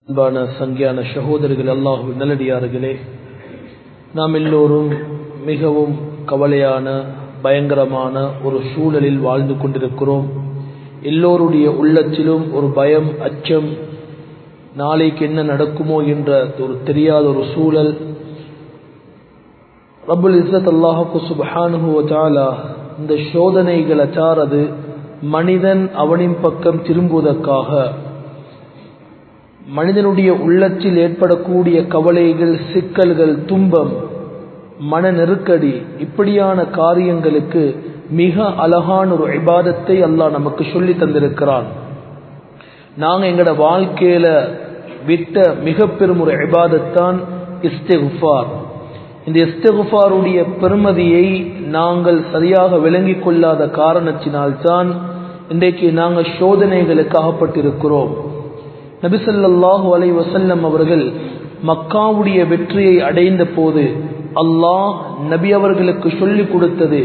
அன்பான சங்கியான சகோதரர்கள் அல்லாஹு நல்லடியார்களே நாம் எல்லோரும் மிகவும் கவலையான பயங்கரமான ஒரு சூழலில் வாழ்ந்து கொண்டிருக்கிறோம் எல்லோருடைய உள்ளத்திலும் ஒரு பயம் அச்சம் நாளைக்கு என்ன நடக்குமோ என்ற ஒரு தெரியாத ஒரு சூழல் ரபுல் இஸ்ஸத் அல்லாஹுக்கு சுபஹானுஹு தாலா இந்த சோதனைகளை சாரது மனிதன் அவனின் பக்கம் திரும்புவதற்காக மனிதனுடைய உள்ளத்தில் ஏற்படக்கூடிய கவலைகள் சிக்கல்கள் துன்பம் மன நெருக்கடி இப்படியான காரியங்களுக்கு மிக அழகான ஒரு இபாதத்தை அல்லாஹ் நமக்கு சொல்லி தந்திருக்கிறான் நாங்கள் எங்களோட வாழ்க்கையில விட்ட மிக பெரும் ஒரு இபாதத்தான் இஸ்தெகுஃபார் இந்த இஸ்தகுஃபாருடைய பெருமதியை நாங்கள் சரியாக விளங்கிக் கொள்ளாத காரணத்தினால்தான் இன்றைக்கு நாங்கள் சோதனைகளுக்கு அகப்பட்டிருக்கிறோம் நபிசல்லாஹு அலை வசல்லம் அவர்கள் மக்காவுடைய வெற்றியை அடைந்த போது அல்லாஹ் நபி அவர்களுக்கு சொல்லிக் கொடுத்தது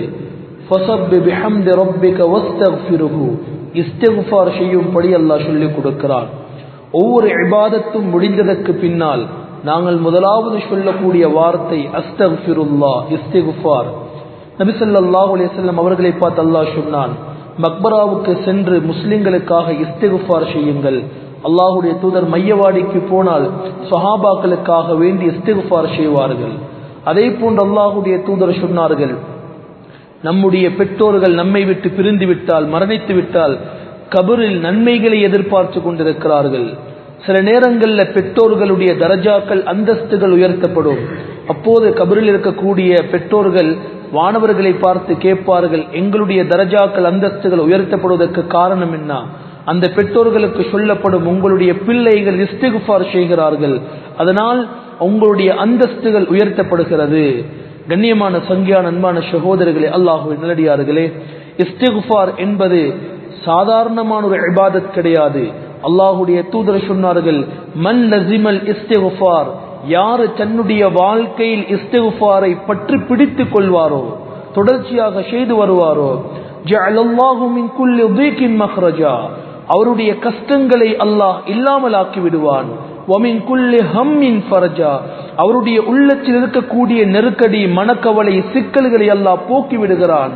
இஸ்தகுஃபார் செய்யும்படி அல்லாஹ் சொல்லிக் கொடுக்கிறான் ஒவ்வொரு இபாதத்தும் முடிந்ததற்கு பின்னால் நாங்கள் முதலாவது சொல்லக்கூடிய வார்த்தை அஸ்தகுல்லா இஸ்திகுஃபார் நபிசல்லாஹு அலையம் அவர்களை பார்த்து அல்லாஹ் சொன்னான் மக்பராவுக்கு சென்று முஸ்லிம்களுக்காக இஸ்திகுஃபார் செய்யுங்கள் அல்லாஹுடைய தூதர் மையவாடிக்கு போனால் சஹாபாக்களுக்காக வேண்டி இஸ்திகுஃபார் செய்வார்கள் அதே போன்று அல்லாஹுடைய தூதர் சொன்னார்கள் நம்முடைய பெற்றோர்கள் நம்மை விட்டு பிரிந்து விட்டால் மரணித்து விட்டால் கபரில் நன்மைகளை எதிர்பார்த்து கொண்டிருக்கிறார்கள் சில நேரங்களில் பெற்றோர்களுடைய தரஜாக்கள் அந்தஸ்துகள் உயர்த்தப்படும் அப்போது கபரில் இருக்கக்கூடிய பெற்றோர்கள் வானவர்களை பார்த்து கேட்பார்கள் எங்களுடைய தரஜாக்கள் அந்தஸ்துகள் உயர்த்தப்படுவதற்கு காரணம் என்ன அந்த பெற்றோர்களுக்கு சொல்லப்படும் உங்களுடைய பிள்ளைகள் இஸ்திகுஃபார் செய்கிறார்கள் அதனால் உங்களுடைய அந்தஸ்துகள் உயர்த்தப்படுகிறது கண்ணியமான சங்கியான அன்பான சகோதரர்களே அல்லாஹு நல்லடியார்களே இஸ்திகுஃபார் என்பது சாதாரணமான ஒரு இபாதத் கிடையாது அல்லாஹுடைய தூதர் சொன்னார்கள் மன் லசிமல் இஸ்திகுஃபார் யாரு தன்னுடைய வாழ்க்கையில் இஸ்திகுஃபாரை பற்றி பிடித்துக் கொள்வாரோ தொடர்ச்சியாக செய்து வருவாரோ அவருடைய கஷ்டங்களை அல்லாஹ் இல்லாமல் ஆக்கி விடுவான் அவருடைய உள்ளத்தில் இருக்கக்கூடிய நெருக்கடி மனக்கவலை சிக்கல்களை அல்லாஹ் போக்கி விடுகிறான்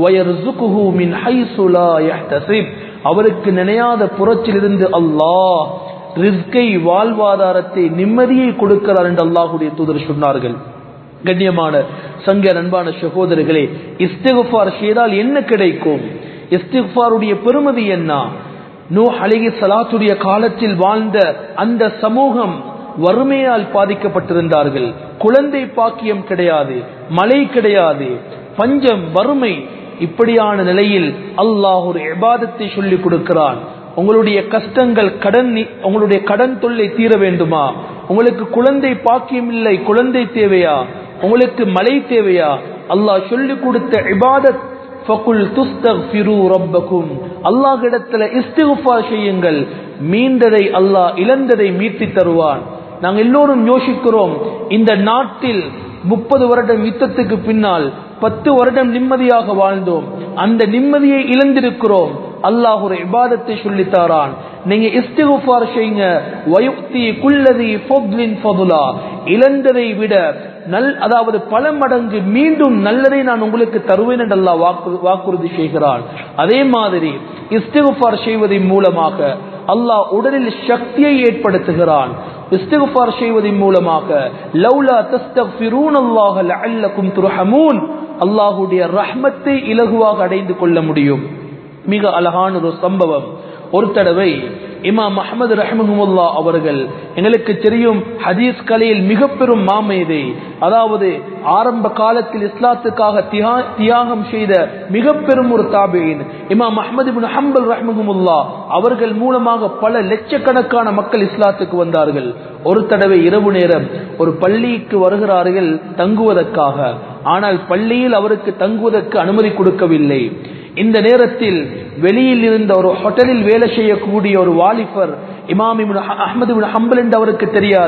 அவருக்கு நினையாத புறச்சிலிருந்து அல்லாஹ் ரிஸ்கை வாழ்வாதாரத்தை நிம்மதியை கொடுக்கிறார் என்று அல்லாஹுடைய தூதர் சொன்னார்கள் கண்ணியமான சங்க அன்பான சகோதரர்களே இஸ்திகுஃபார் செய்தால் என்ன கிடைக்கும் இஸ்திகுஃபாருடைய பெருமதி என்ன நூ அழகி சலாத்துடைய காலத்தில் வாழ்ந்த அந்த சமூகம் வறுமையால் பாதிக்கப்பட்டிருந்தார்கள் குழந்தை பாக்கியம் கிடையாது மழை கிடையாது பஞ்சம் வறுமை இப்படியான நிலையில் அல்லாஹ் ஒரு எபாதத்தை சொல்லிக் கொடுக்கிறான் உங்களுடைய கஷ்டங்கள் கடன் உங்களுடைய கடன் தொல்லை தீர வேண்டுமா உங்களுக்கு குழந்தை பாக்கியம் இல்லை குழந்தை தேவையா உங்களுக்கு மழை தேவையா அல்லாஹ் சொல்லிக் கொடுத்த இபாதத் ஃபகுல் துஸ்தக்ஃபிரு ரப்பக்கும் அல்லாஹ்விடத்துல இஸ்திக்ஃபார் செய்யுங்கள் மீண்டதை அல்லாஹ் இழந்ததை மீட்டி தருவான் நாங்கள் எல்லோரும் யோசிக்கிறோம் இந்த நாட்டில் முப்பது வருடம் யுத்தத்துக்கு பின்னால் பத்து வருடம் நிம்மதியாக வாழ்ந்தோம் அந்த நிம்மதியை இழந்திருக்கிறோம் அல்லாஹ் ஒரு இபாதத்தை சொல்லித்தாரான் நீங்க இஸ்திகுஃபார் செய்யுங்க வயுக்தி குல்லதி ஃபொத்லின் ஃபதுலா இழந்ததை விட நல் அதாவது பல மடங்கு மீண்டும் நல்லதை நான் உங்களுக்கு தருவேன் என்று அல்லாஹ் வாக்கு வாக்குறுதி செய்கிறான் அதே மாதிரி இஸ்திகுஃபார் செய்வதன் மூலமாக அல்லாஹ் உடலில் சக்தியை ஏற்படுத்துகிறான் இஸ்திகுஃபார் செய்வதன் மூலமாக லௌலா தஸ்தக்ஃபிரூன் அல்லாஹ் லஅல்லக்கும் துர்ஹமூன் அல்லாஹ்வுடைய ரஹ்மத்தை இலகுவாக அடைந்து கொள்ள முடியும் மிக அழகான ஒரு சம்பவம் ஒரு தடவை இமாம் அஹமது ரஹமுல்லா அவர்கள் எங்களுக்கு தெரியும் ஹதீஸ் கலையில் மிக பெரும் மாமேதை அதாவது ஆரம்ப காலத்தில் இஸ்லாத்துக்காக தியாகம் செய்த மிக பெரும் ஒரு தாபியின் இமாம் அஹமது பின் ஹம்பல் ரஹமுல்லா அவர்கள் மூலமாக பல லட்சக்கணக்கான மக்கள் இஸ்லாத்துக்கு வந்தார்கள் ஒரு தடவை இரவு நேரம் ஒரு பள்ளிக்கு வருகிறார்கள் தங்குவதற்காக ஆனால் பள்ளியில் அவருக்கு தங்குவதற்கு அனுமதி கொடுக்கவில்லை இந்த நேரத்தில் வெளியில் இருந்த ஒரு ஹோட்டலில் வேலை செய்யக்கூடிய ஒரு வாலிபர் இமாம் அஹமது ஹம்பல் என்று அவருக்கு தெரியாது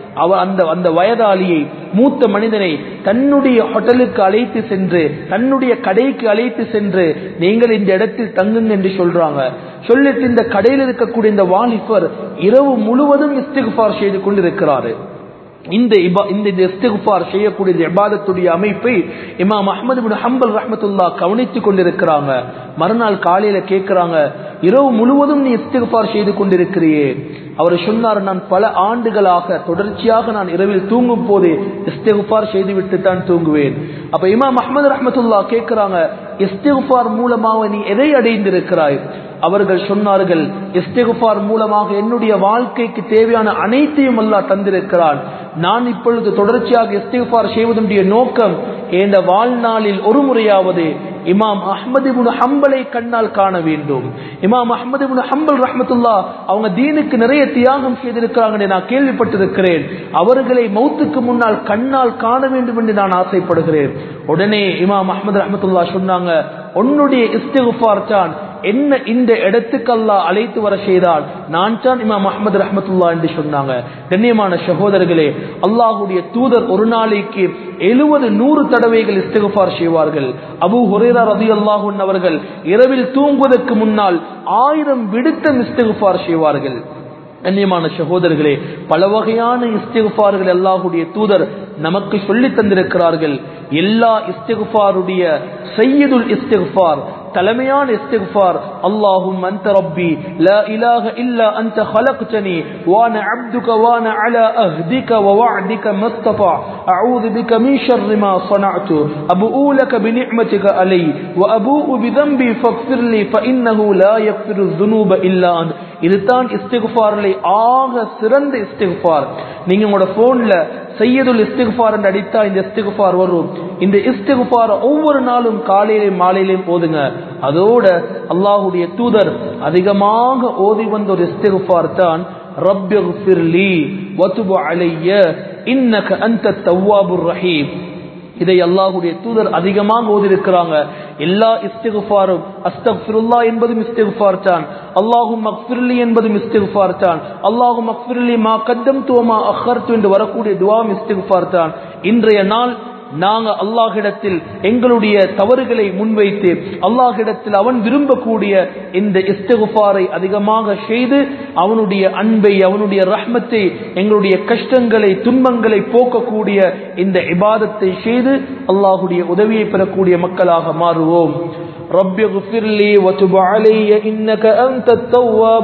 அவர் அந்த அந்த வயதாளியை மூத்த மனிதனை தன்னுடைய ஹோட்டலுக்கு அழைத்து சென்று தன்னுடைய கடைக்கு அழைத்து சென்று நீங்கள் இந்த இடத்தில் தங்குங்க என்று சொல்றாங்க சொல்லிட்டு இந்த கடையில் இருக்கக்கூடிய இந்த வாலிபர் இரவு முழுவதும் இஸ்திகுஃபார் செய்து கொண்டிருக்கிறாரு இந்த இபா இந்த இந்த இஸ்திகுஃபார் செய்யக்கூடிய இந்த இபாதத்துடைய அமைப்பை இமாம் அஹ்மது பின் ஹம்பல் ரஹ்மத்துல்லா கவனித்துக் கொண்டிருக்கிறாங்க மறுநாள் காலையில கேட்கிறாங்க இரவு முழுவதும் நீ இஸ்திகுஃபார் செய்து கொண்டிருக்கிறியே அவர் சொன்னார் நான் பல ஆண்டுகளாக தொடர்ச்சியாக நான் இரவில் தூங்கும் போது இஸ்திகுஃபார் செய்துவிட்டு தான் தூங்குவேன் அப்ப இமாம் அஹ்மது ரஹ்மத்துல்லா கேட்கிறாங்க இஸ்திகுஃபார் மூலமாக நீ எதை அடைந்திருக்கிறாய் அவர்கள் சொன்னார்கள் இஸ்திகுஃபார் மூலமாக என்னுடைய வாழ்க்கைக்கு தேவையான அனைத்தையும் அல்லாஹ் தந்திருக்கிறான் நான் இப்பொழுது தொடர்ச்சியாக இஸ்திகுஃபார் செய்வதனுடைய நோக்கம் என்ற வாழ்நாளில் ஒரு முறையாவது இமாம் அஹ்மது இப்னு ஹம்பலை கண்ணால் காண வேண்டும் இமாம் அஹ்மது இப்னு ஹம்பல் ரஹ்மத்துல்லா அவங்க தீனுக்கு நிறைய தியாகம் செய்திருக்கிறாங்க நான் கேள்விப்பட்டிருக்கிறேன் அவர்களை மௌத்துக்கு முன்னால் கண்ணால் காண வேண்டும் என்று நான் ஆசைப்படுகிறேன் உடனே இமாம் அஹ்மது ரஹ்மத்துல்லா சொன்னாங்க உன்னுடைய இஸ்திகுஃபார் தான் என்ன இந்த இடத்துக்கு அல்லாஹ் அழைத்து வர செய்தால் நான் தான் இமாம் அஹமது ரஹமத்துல்லா என்று சொன்னாங்க கண்ணியமான சகோதரர்களே அல்லாஹுடைய தூதர் ஒரு நாளைக்கு எழுபது நூறு தடவைகள் இஸ்திகுஃபார் செய்வார்கள் அபு ஹுரேரா ரதி அல்லாஹூன் அவர்கள் இரவில் தூங்குவதற்கு முன்னால் ஆயிரம் விடுத்தம் இஸ்திகுஃபார் செய்வார்கள் கண்ணியமான சகோதரர்களே பல வகையான இஸ்திகுஃபார்கள் அல்லாஹுடைய தூதர் நமக்கு சொல்லி தந்திருக்கிறார்கள் எல்லா இஸ்திகுஃபாருடைய சையதுல் இஸ்திகுஃபார் தலைமையான இஸ்திகுஃபார் அல்லாஹும் அன்த ரப்பி லா இலாஹ இல்லா அன்த خلقتني وانا عبدك وانا على عهدك ووعدك ما استطع اعوذ بك من شر ما صنعت ابوء لك بنعمتك علي وابوء بذنبي فاغفر لي فانه لا يغفر الذنوب الا انت இதுதான் இஸ்திகுஃபாரில் ஆக சிறந்த இஸ்திகுஃபார் நீங்க உங்களோட போன்ல சையதுல் இஸ்திகுஃபார் என்று அடித்தா இந்த இஸ்திகுஃபார் வரும் இந்த இஸ்திகுஃபார் ஒவ்வொரு நாளும் காலையிலையும் மாலையிலையும் ஓதுங்க அதோட அல்லாஹுடைய தூதர் அதிகமாக ஓதி வந்த ஒரு இஸ்திகுஃபார் தான் ரப்பியகுஃபிர்லி வதுபு அலைய இன்னக அந்த தவ்வாபுர் ரஹீம் இதை அல்லாஹுடைய தூதர் அதிகமாக ஓதிருக்கிறாங்க எல்லா இஸ்திகுஃபாரும் அஸ்தக்ஃபிருல்லா என்பதும் இஸ்திகுஃபார் தான் அல்லாஹும் மக்ஃபிர்லி என்பதும் இஸ்திகுஃபார் தான் அல்லாஹும் மக்ஃபிர்லி மா கத்தம் துவமா அஹர்த்து என்று வரக்கூடிய துவாம் இஸ்திகுஃபார் தான் இன்றைய நாள் நாங்க அல்லாஹிடத்தில் எங்களுடைய தவறுகளை முன்வைத்து அல்லாஹிடத்தில் அவன் விரும்பக்கூடிய இந்த இஸ்தகுஃபாரை அதிகமாக செய்து அவனுடைய அன்பை அவனுடைய ரஹ்மத்தை எங்களுடைய கஷ்டங்களை துன்பங்களை போக்கக்கூடிய இந்த இபாதத்தை செய்து அல்லாஹுடைய உதவியை பெறக்கூடிய மக்களாக மாறுவோம் رب اغفر لي وتب علي إنك أنت التواب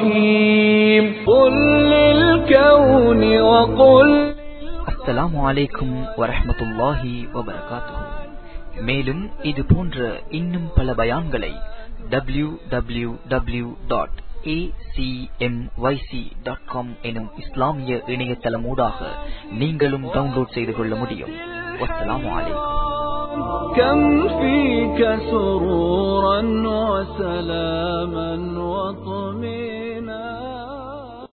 الرحيم قل للكون وقل அஸ்ஸலாமு அலைக்கும் வரஹ்மத்துல்லாஹி வபரகாத்துஹு மேலும் இது போன்ற இன்னும் பல பயான்களை W W W dot dot com எனும் இஸ்லாமிய இணையதளம் ஊடாக நீங்களும் டவுன்லோட் செய்து கொள்ள முடியும் வஸ்ஸலாமு அலைக்கும் كم فيك سرورا وسلاما وطمئنا